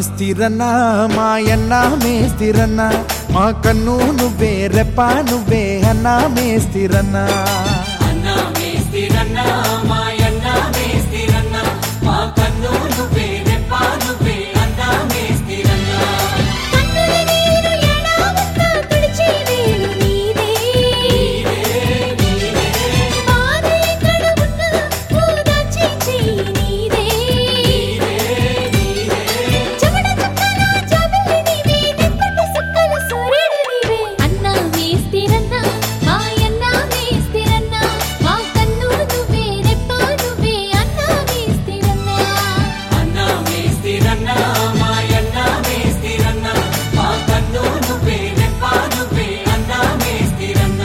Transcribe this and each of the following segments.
మేస్తిరన్నా మాయన్న మేస్తిరన్నా మా కన్ను నువ్వే రెప్ప నువ్వే అన్నా మేస్తిరన్నా అన్నా మేస్తిరన్నా మాయన్నా మేస్తిరన్నా మా కన్ను నువ్వే రెప్ప నువ్వే అన్నా మేస్తిరన్నా కన్నుల నీరు ఎడావున్నా తుడిచే వేలు నీదే బాధ ఎక్కడ ఉన్నా ఓదార్చే చెయ్యి నీదే చెమట చుక్కల జాబిల్లి నీవే నిప్పటి సుక్కల సూర్యుడు నీవే అన్నా మేస్తిరన్నా మాయన్నా మేస్తిరన్నా మా కన్ను నువ్వే రెప్ప నువ్వే అన్నా మేస్తిరన్నా అన్నా మేస్తిరన్నా మాయన్నా మేస్తిరన్నా మా కన్ను నువ్వే రెప్ప నువ్వే అన్నా మేస్తిరన్నా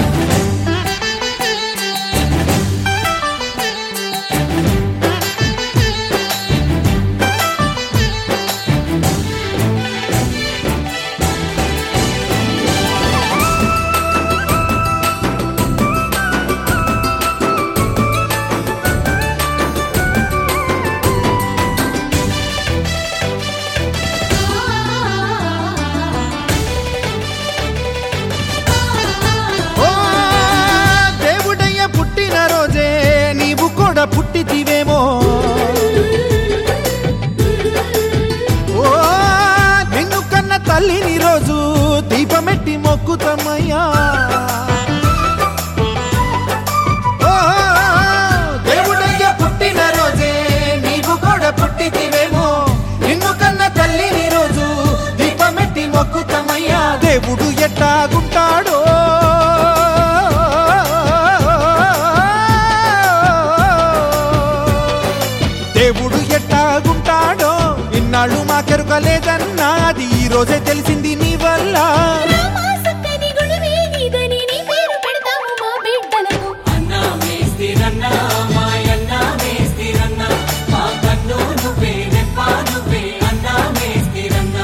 ఓ దేవుడయ్య పుట్టిన రోజే నీవు కూడా పుట్టితివేమో ఓ నిన్ను కన్న తల్లిని రోజు దీపమెట్టి మొక్కుతమ్మయ్యా ఓ, దేవుడయ్య పుట్టిన రోజే నీవు కూడా పుట్టితివేమో నిన్ను కన్న తల్లిని రోజు దీపమెట్టి మొక్కుతమయ్యా దేవుడు ఎట్టాగుంటాడో దేవుడు ఎట్టాగుంటాడో ఇన్నాళ్ళు మాకెరుకలేదన్నా అది ఈ రోజే తెలిసింది నీ వల్ల రామా సక్కని గుణమే నీదని నీ పేరు పెడతాము మా బిడ్డలకు అన్నా మేస్తిరన్నా మాయన్నా మేస్తిరన్నా మా కన్ను నువ్వే రెప్ప నువ్వే అన్నా మేస్తిరన్నా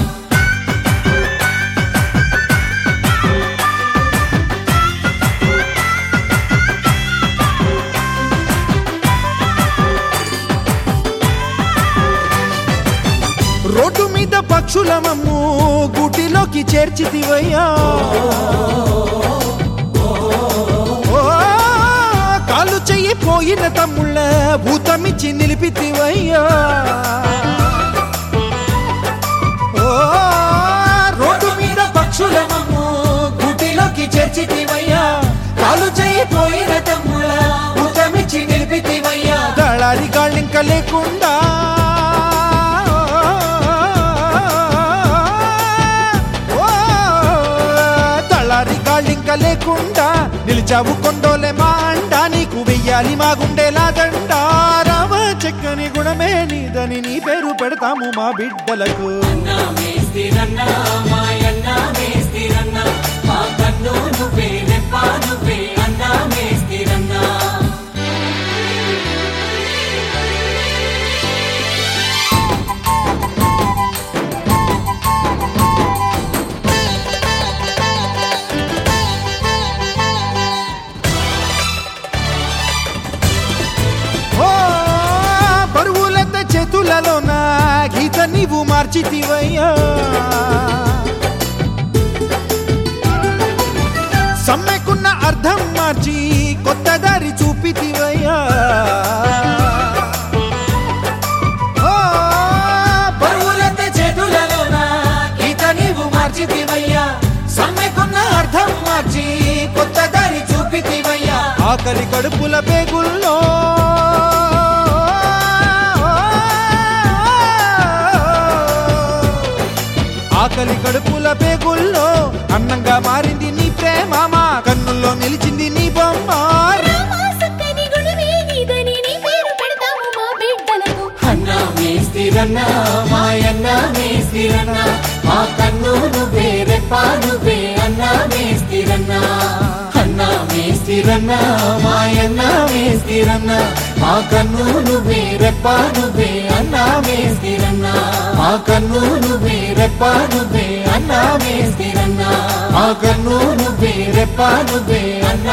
రోడ్డు మీద పక్షుల మమ్ము గుటిలోకి చేర్చితివయ్యా ఓ, కాలు చెయ్యి పోయిన తమ్ముళ్ళ భూతమిచ్చి నిలిపితివయ్యా ఓ, రోడ్డు మీద పక్షుల మమ్ము గుటిలోకి చేర్చితివయ్యా కాలు చెయ్యి పోయిన తమ్ముళ్ళ భూతమిచ్చి నిలిపితివయ్యా దళారి గాళ్ళింక లేకుండా ఓ, తలారి గాళ్ళింక లేకుండా నిలిచావు కొండోలే మా అండ నీకు వెయ్యాలి మా గుండెలా దండ రామ చెక్కని గుణమే నీదని నీ పేరు పెడతాము మా బిడ్డలకు అన్నా మేస్తిరన్నా మాయన్నా మేస్తిరన్నా మా కన్ను నువ్వే రెప్ప నువ్వే అన్నా మేస్తిరన్నా ఓ బరువులెత్త చేతులలోన గీత నీవు మార్చితివయ్యా సమ్మెకున్న అర్థం మార్చి కొత్త దారి చూపితివయ్యా ఓ, బరువులెత్త చేతులలోన గీత నీవు మార్చితివయ్యా సమ్మెకున్న అర్థం మార్చి కొత్త దారి చూపితివయ్యా ఆకలి కడుపుల పేగుల్లో ఆకలి కడుపుల పేగుల్లో అన్నంగా మారింది నీ ప్రేమ మా కన్నుల్లో నిలిచింది నీ బొమ్మ రామా సక్కని గుణమే నీదని నీ పేరు పెడతాము మా బిడ్డలకు అన్నా మేస్తిరన్నా మాయన్నా మేస్తిరన్నా మా కన్ను నువ్వే రెప్ప నువ్వే అన్నా మేస్తిరన్నా అన్నా మేస్తిరన్నా మాయన్నా మేస్తిరన్నా మా కన్ను నువ్వే రెప్ప నువ్వే అన్నా మేస్తిరన్నా మా కన్ను నువ్వే రెప్ప నువ్వే అన్నా మేస్తిరన్నా మా కన్ను నువ్వే రెప్ప నువ్వే అన్నా